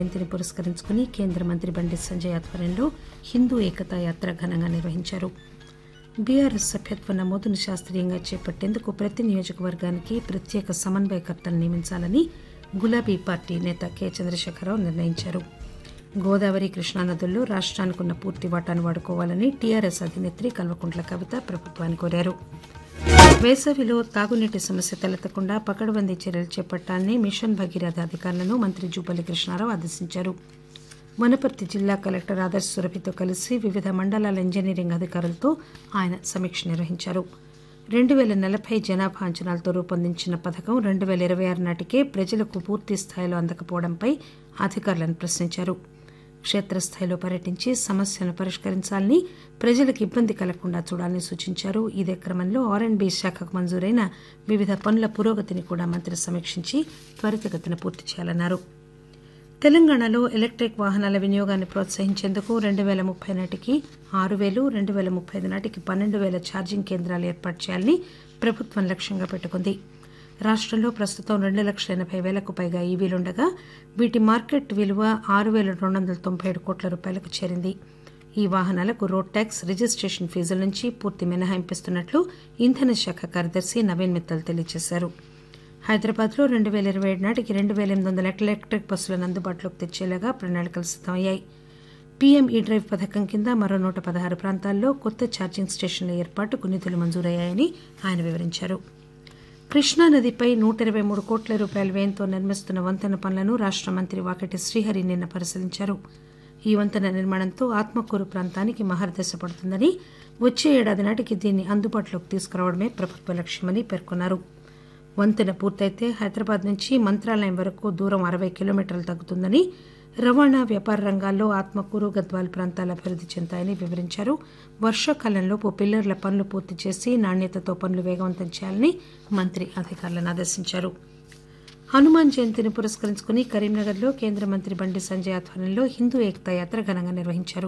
జయంతిని పురస్కరించుకుని కేంద్ర మంత్రి బండి సంజయ్ ఆధ్వర్యంలో హిందూ ఏకతా యాత్ర ఘనంగా నిర్వహించారు బీఆర్ఎస్ సభ్యత్వ నమోదును శాస్త్రీయంగా చేపట్టేందుకు ప్రతి నియోజకవర్గానికి ప్రత్యేక సమన్వయకర్తను నియమించాలని గులాబీ పార్టీ నేత కె చంద్రశేఖరరావు నిర్ణయించారు గోదావరి కృష్ణా నదుల్లో రాష్ట్రానికి ఉన్న పూర్తి వాటాను వాడుకోవాలని టీఆర్ఎస్ అధినేత్రి కల్వకుంట్ల కవిత ప్రభుత్వాన్ని కోరారు వేసవిలో తాగునీటి సమస్య తలెత్తకుండా పకడ్బందీ చర్యలు చేపట్టాలని మిషన్ భగీరథ అధికారులను మంత్రి జూపల్లి కృష్ణారావు ఆదేశించారు వనపర్తి జిల్లా కలెక్టర్ ఆదర్శ్ సురభితో కలిసి వివిధ మండలాల ఇంజనీరింగ్ అధికారులతో ఆయన సమీక్ష నిర్వహించారు రెండు వేల నలభై జనాభా అంచనాలతో రూపొందించిన పథకం రెండు వేల ఇరవై ఆరు నాటికే ప్రజలకు పూర్తి స్థాయిలో అందకపోవడంపై అధికారులను ప్రశ్నించారు క్షేత్రస్థాయిలో పర్యటించి సమస్యలను పరిష్కరించాలని ప్రజలకు ఇబ్బంది కలగకుండా చూడాలని సూచించారు ఇదే క్రమంలో ఆర్ అండ్ బి శాఖకు మంజూరైన వివిధ పనుల పురోగతిని కూడా మంత్రి సమీక్షించి త్వరితగతిన పూర్తి చేయాలన్నారు తెలంగాణలో ఎలక్టిక్ వాహనాల వినియోగాన్ని ప్రోత్సహించేందుకు రెండు వేల ముప్పై నాటికి ఆరు వేలు రెండు వేల ముప్పై ఐదు నాటికి పన్నెండు వేల ఛార్జింగ్ కేంద్రాలు ఏర్పాటు చేయాలని ప్రభుత్వం లక్ష్యంగా పెట్టుకుంది రాష్టంలో ప్రస్తుతం రెండు లక్షల ఎనభై వేలకు పైగా ఈవీలుండగా వీటి మార్కెట్ విలువ ఆరు వేల రెండు వందల తొంభై ఏడు కోట్ల రూపాయలకు చేరింది ఈ వాహనాలకు రోడ్ ట్యాక్స్ రిజిస్ట్రేషన్ ఫీజుల నుంచి పూర్తి మినహాయింపిస్తున్నట్లు ఇంధన శాఖ కార్యదర్శి నవీన్ మిత్తల్ తెలియజేశారు హైదరాబాద్లో రెండు వేల ఇరవై ఏడు నాటికి రెండు వేల ఎనిమిది వందల ఎలక్ట్రిక్ బస్సులను అందుబాటులోకి తెచ్చేలాగా ప్రణాళికలు సిద్దమయ్యాయి పీఎం ఈ డ్రైవ్ పథకం కింద మరో నూట పదహారు ప్రాంతాల్లో కొత్త ఛార్జింగ్ స్టేషన్ల ఏర్పాటుకు నిధులు మంజూరయ్యాయని ఆయన వివరించారు కృష్ణానదిపై నూట ఇరవై మూడు కోట్ల రూపాయల వ్యయంతో నిర్మిస్తున్న వంతెన పనులను రాష్ట మంత్రి వాకటి శ్రీహరి నిన్న పరిశీలించారు ఈ వంతెన నిర్మాణంతో ఆత్మకూరు ప్రాంతానికి మహర్దశ పడుతుందని వచ్చే ఏడాది నాటికి దీన్ని అందుబాటులోకి తీసుకురావడమే ప్రభుత్వ లక్ష్యమని పేర్కొన్నారు వంతెన పూర్తయితే హైదరాబాద్ నుంచి మంత్రాలయం వరకు దూరం అరవై కిలోమీటర్లు తగ్గుతుందని రవాణా వ్యాపార రంగాల్లో ఆత్మకూరు గద్వాల్ ప్రాంతాలు అభివృద్ది చెందాయని వివరించారు వర్షాకాలంలోపు పిల్లర్ల పనులు పూర్తి చేసి నాణ్యతతో పనులు వేగవంతం చేయాలని మంత్రి అధికారులను ఆదేశించారు హనుమాన్ జయంతిని పురస్కరించుకుని కరీంనగర్లో కేంద్ర మంత్రి బండి సంజయ్ ఆధ్వర్యంలో హిందూ ఏకతా యాత్ర ఘనంగా నిర్వహించారు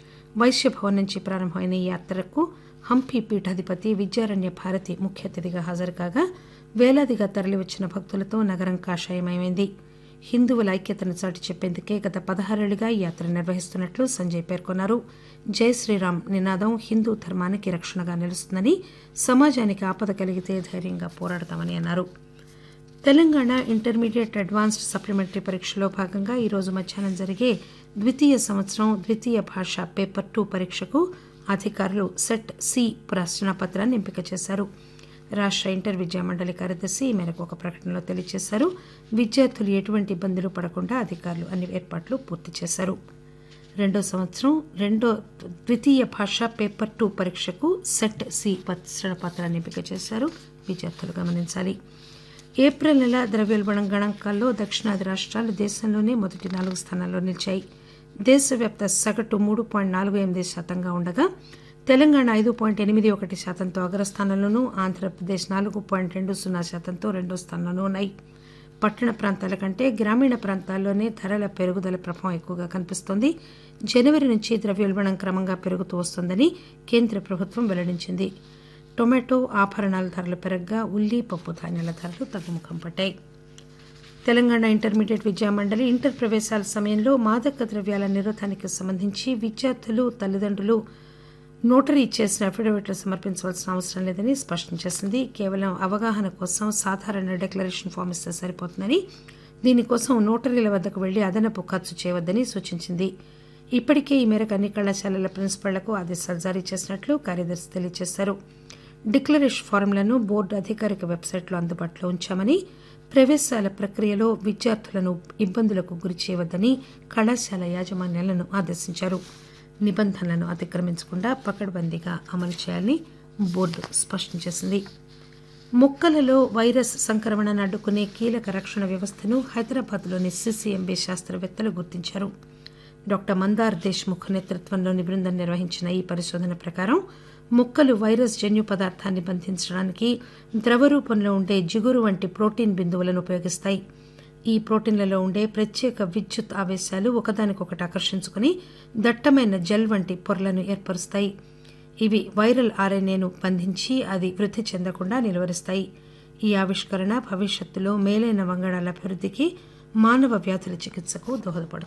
వైశ్య భవన్ నుంచి ప్రారంభమైన ఈ యాత్రకు హంపి పీఠాధిపతి విద్యారణ్య భారతి ముఖ్య అతిథిగా హాజరు కాగా వేలాదిగా తరలివచ్చిన భక్తులతో నగరం కాషాయమయమైంది హిందువుల ఐక్యతను చాటి చెప్పేందుకే గత పదహారేళ్లుగా ఈ యాత్ర నిర్వహిస్తున్నట్లు సంజయ్ పేర్కొన్నారు జై శ్రీరామ్ నినాదం హిందూ ధర్మానికి రక్షణగా నిలుస్తుందని సమాజానికి ఆపద కలిగితే ధైర్యంగా పోరాడతామని అన్నారు తెలంగాణ ఇంటర్మీడియట్ అడ్వాన్స్డ్ సప్లిమెంటరీ పరీక్షలో భాగంగా ఈరోజు మధ్యాహ్నం జరిగే ద్వితీయ సంవత్సరం ద్వితీయ భాష పేపర్ టూ పరీక్షకు అధికారులు సెట్ సి ప్రశ్నాపత్రాన్ని ఎంపిక చేశారు రాష్ట ఇంటర్ విద్యా మండలి కార్యదర్శి ఈ మేరకు ఒక ప్రకటనలో తెలియజేశారు విద్యార్థులు ఎటువంటి ఇబ్బందులు పడకుండా అధికారులు అన్ని ఏర్పాట్లు పూర్తి చేశారు రెండో సంవత్సరం రెండో ద్వితీయ భాష పేపర్ టూ పరీక్షకు సెట్ సి పత్రాన్ని ఎంపిక చేశారు విద్యార్థులు గమనించాలి ఏప్రిల్ నెల ద్రవ్యోల్బణం గణాంకాల్లో దక్షిణాది రాష్ట్రాలు దేశంలోనే మొదటి నాలుగు స్థానాల్లో నిలిచాయి దేశవ్యాప్త సగటు మూడు పాయింట్ నాలుగు ఎనిమిది శాతంగా ఉండగా తెలంగాణ ఐదు పాయింట్ ఎనిమిది ఒకటి శాతంతో అగ్రస్థానంలోనూ ఆంధ్రప్రదేశ్ నాలుగు పాయింట్ రెండు సున్నా శాతంతో రెండో స్థానంలోనూ ఉన్నాయి పట్టణ ప్రాంతాల కంటే గ్రామీణ ప్రాంతాల్లోనే ధరల పెరుగుదల ప్రభావం ఎక్కువగా కనిపిస్తోంది జనవరి నుంచి ద్రవ్యోల్బణం క్రమంగా పెరుగుతూ వస్తోందని కేంద్ర ప్రభుత్వం వెల్లడించింది టొమాటో ఆభరణాల ధరలు పెరగ్గా ఉల్లి పప్పు ధాన్యాల ధరలు తగ్గుముఖం పట్టాయి తెలంగాణ ఇంటర్మీడియట్ విద్యా మండలి ఇంటర్ ప్రవేశాల సమయంలో మాదక ద్రవ్యాల నిరోధానికి సంబంధించి విద్యార్థులు తల్లిదండ్రులు నోటరీ చేసిన అఫిడవిట్లు సమర్పించవలసిన అవసరం లేదని స్పష్టం చేసింది కేవలం అవగాహన కోసం సాధారణ డిక్లరేషన్ ఫామ్ ఇస్తే సరిపోతుందని దీనికోసం నోటరీల వద్దకు వెళ్లి అదనపు ఖర్చు చేయవద్దని సూచించింది ఇప్పటికే ఈ మేరకు అన్ని కళాశాలల ప్రిన్సిపళ్లకు ఆదేశాలు జారీ చేసినట్లు కార్యదర్శి తెలియజేశారు డిక్లరేషన్ ఫారంలను బోర్డు అధికారిక వెబ్సైట్లో అందుబాటులో ఉంచామని ప్రవేశాల ప్రక్రియలో విద్యార్థులను ఇబ్బందులకు గురి చేయవద్దని కళాశాల యాజమాన్యాలను ఆదేశించారు నిబంధనలను అతిక్రమించకుండా పకడ్బందీగా అమలు చేయాలని బోర్డు స్పష్టం చేసింది మొక్కలలో వైరస్ సంక్రమణను అడ్డుకునే కీలక రక్షణ వ్యవస్థను హైదరాబాద్లోని సిసిఎంబి శాస్త్రవేత్తలు గుర్తించారు డాక్టర్ మందార్ దేశ్ముఖ్ నేతృత్వంలోని బృందం నిర్వహించిన ఈ పరిశోధన ప్రకారం మొక్కలు వైరస్ జన్యు పదార్థాన్ని బంధించడానికి ద్రవ రూపంలో ఉండే జిగురు వంటి ప్రోటీన్ బిందువులను ఉపయోగిస్తాయి ఈ ప్రోటీన్లలో ఉండే ప్రత్యేక విద్యుత్ ఆవేశాలు ఒకదానికొకటి ఆకర్షించుకుని దట్టమైన జెల్ వంటి పొరలను ఏర్పరుస్తాయి ఇవి వైరల్ ఆర్ఎన్ఏను బంధించి అది వృద్ధి చెందకుండా నిలువరిస్తాయి ఈ ఆవిష్కరణ భవిష్యత్తులో మేలైన వంగడాల అభివృద్ధికి మానవ వ్యాధుల చికిత్సకు దోహదపడుతుంది